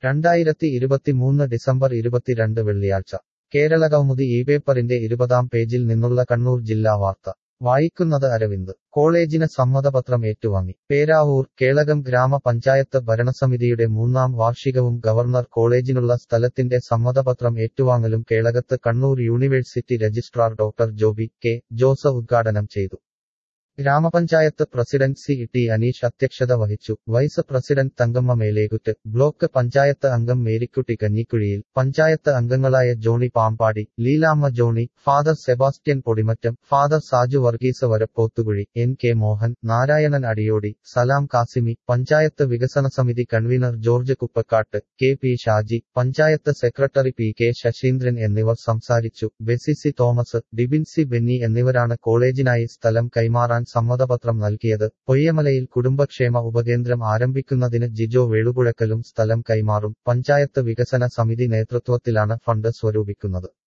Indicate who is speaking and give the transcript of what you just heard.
Speaker 1: രണ്ടായിരത്തി ഇരുപത്തിമൂന്ന് ഡിസംബർ ഇരുപത്തിരണ്ട് വെള്ളിയാഴ്ച കേരളകൗമുദി ഈ പേപ്പറിന്റെ ഇരുപതാം പേജിൽ നിന്നുള്ള കണ്ണൂർ ജില്ലാ വാർത്ത വായിക്കുന്നത് അരവിന്ദ് കോളേജിന് സമ്മതപത്രം ഏറ്റുവാങ്ങി പേരാവൂർ കേളകം ഗ്രാമപഞ്ചായത്ത് ഭരണസമിതിയുടെ മൂന്നാം വാർഷികവും ഗവർണർ കോളേജിനുള്ള സ്ഥലത്തിന്റെ സമ്മതപത്രം ഏറ്റുവാങ്ങലും കേളകത്ത് Kannur university registrar doctor Joby K Jose ഉദ്ഘാടനം ചെയ്തു gramapanchayat president C T Aneesh അധ്യക്ഷത വഹിച്ചു vice president Thankamma Melekutt block panchayat അംഗം മേരിക്കുട്ടി കഞ്ഞിക്കുഴിയിൽ പഞ്ചായത്ത് അംഗങ്ങളായ Johny Pampady Leelamma Johny father Sebastian Podimattam father Saju Varghese Varappothukuzhi N K Mohan Narayanan Adiyodi Salam Kasimi panchayat വികസന സമിതി convener George Kuppakkattu K P Shaji panchayat secretary P K Sasheendran എന്നിവർ സംസാരിച്ചു ബെസിസി തോമസ് ഡിബിൻസി ബെന്നി എന്നിവരാണ് കോളേജിനായി സ്ഥലം കൈമാറാൻ സമ്മതപത്രം നൽകിയത് പൊയ്യമലയിൽ കുടുംബക്ഷേമ ഉപകേന്ദ്രം ആരംഭിക്കുന്നതിന് ജിജോ വേളുപുഴക്കലും സ്ഥലം കൈമാറും പഞ്ചായത്ത് വികസന സമിതി നേതൃത്വത്തിലാണ് ഫണ്ട് സ്വരൂപിക്കുന്നത്